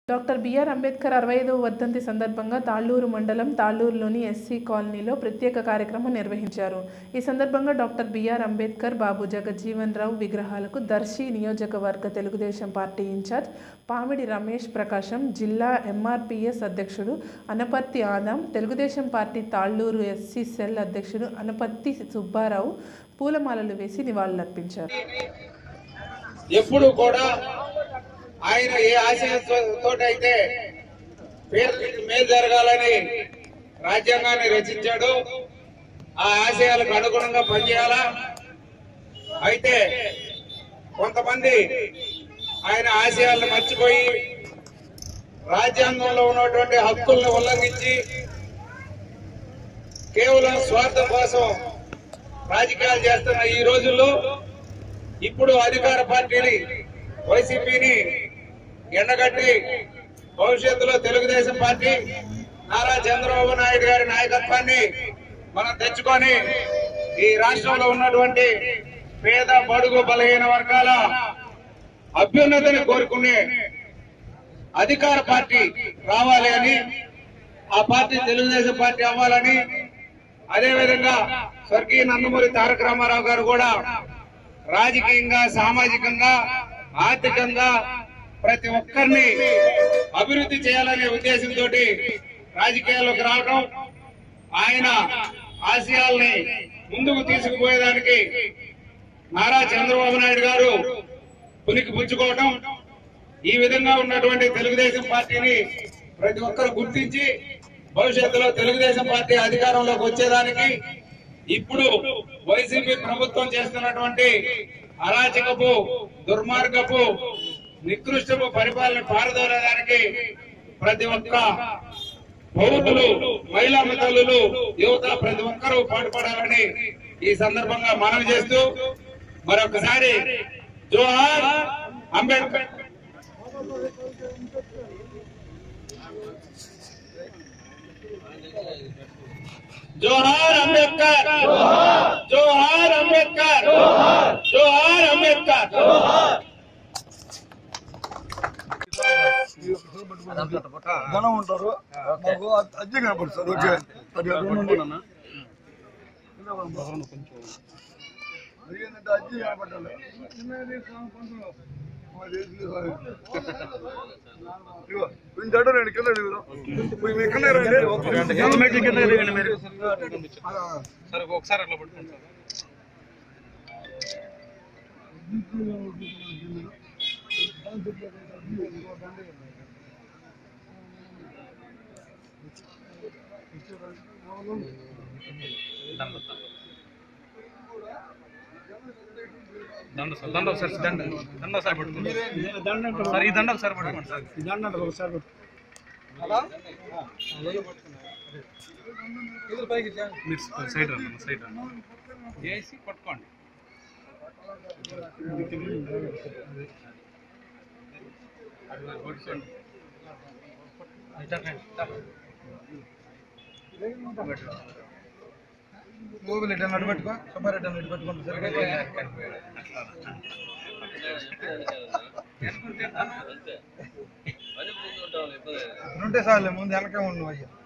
Doctor BR Ambedkar అరవై ఐదవ వర్ధంతి సందర్భంగా తాళ్ళూరు మండలం తాళ్ళూరులోని ఎస్సీ కాలనీలో ప్రత్యేక కార్యక్రమం నిర్వహించారు ఈ సందర్భంగా డాక్టర్ బిఆర్ అంబేద్కర్ బాబు జగజ్జీవన్ రావు విగ్రహాలకు దర్శి నియోజకవర్గ తెలుగుదేశం పార్టీ ఇన్ఛార్జ్ పామిడి రమేష్ ప్రకాశం జిల్లా ఎంఆర్పిఎస్ అధ్యక్షుడు Anaparthi Adam Telugu Desam party Talluru SC cell అధ్యక్షుడు అనపర్తి సుబ్బారావు పూలమాలలు వేసి నివాళులర్పించారు ఎప్పుడు కూడా ఆయన ఏ ఆశయంతో అయితే పేదలకు మేలు జరగాలని రాజ్యాంగాన్ని రచించాడు ఆ ఆశయాలకు అనుగుణంగా పనిచేయాలా అయితే కొంతమంది ఆయన ఆశయాలను మర్చిపోయి రాజ్యాంగంలో ఉన్నటువంటి హక్కులను ఉల్లంఘించి కేవలం స్వార్థం కోసం రాజకీయాలు చేస్తున్న ఈ రోజుల్లో ఇప్పుడు అధికార పార్టీని వైసీపీని ఎండగట్టి భవిష్యత్తులో తెలుగుదేశం పార్టీ నారా చంద్రబాబు నాయుడు గారి నాయకత్వాన్ని మనం తెచ్చుకొని ఈ రాష్ట్రంలో ఉన్నటువంటి పేద బడుగు బలహీన వర్గాల అభ్యున్నతిని కోరుకునే అధికార పార్టీ రావాలి అని ఆ పార్టీ తెలుగుదేశం పార్టీ అవ్వాలని అదేవిధంగా స్వర్గీయ నందమూరి తారక రామారావు గారు కూడా రాజకీయంగా సామాజికంగా ఆర్థికంగా ప్రతి ఒక్కరిని అభివృద్ధి చేయాలనే ఉద్దేశంతో రాజకీయాల్లోకి రావడం ఆయన ఆశయాల్ని ముందుకు తీసుకుపోయేదానికి నారా చంద్రబాబు నాయుడు గారు పునికి పుచ్చుకోవటం ఈ విధంగా ఉన్నటువంటి తెలుగుదేశం పార్టీని ప్రతి ఒక్కరు గుర్తించి భవిష్యత్తులో తెలుగుదేశం పార్టీ అధికారంలోకి వచ్చేదానికి ఇప్పుడు వైసీపీ ప్రభుత్వం చేస్తున్నటువంటి అరాచకపు దుర్మార్గపు నికృష్టపు పరిపాలన పారదోలడానికి ప్రతి ఒక్క పౌరులు మహిళా మిత్రులు యువత ప్రతి ఒక్కరూ పాటుపడాలని ఈ సందర్భంగా మనవి చేస్తూ మరొకసారి జోహార్ అంబేద్కర్ జోహార్ అంబేద్కర్ జోహార్ అంబేద్కర్ జోహార్ అంబేద్కర్ జనం ఉంటారు మాకు అద్దె కనపడుతుంది ఓకే అది అటు నుండి అది ఏంటంటే అద్దె కనపడాలి ఇదిగో, కొంచెం అటు రండి, కింద దిగుదాం. కొంచెం మీ కింద రండి. కింద మెట్లు కింద దిగండి మీరు. సరే ఒకసారి అట్లా పట్టుకుంటారు దండ సార్ దండ ఒకసారి దండ దండ ఒకసారి పట్టుకోండి సార్ ఈ దండ ఒకసారి పట్టుకోండి సార్ ఈ దండ ఒకసారి మీరు సైడ్ రండి సైడ్ రండి వేసి పట్టుకోండి గోగులు ఇటు అటు పెట్టుకో సుబ్బారెడ్డి అన్న ఇటు పెట్టుకోండి సరిగ్గా ఉంటే చాలే ముందు వెనకే ఉండు అయ్యా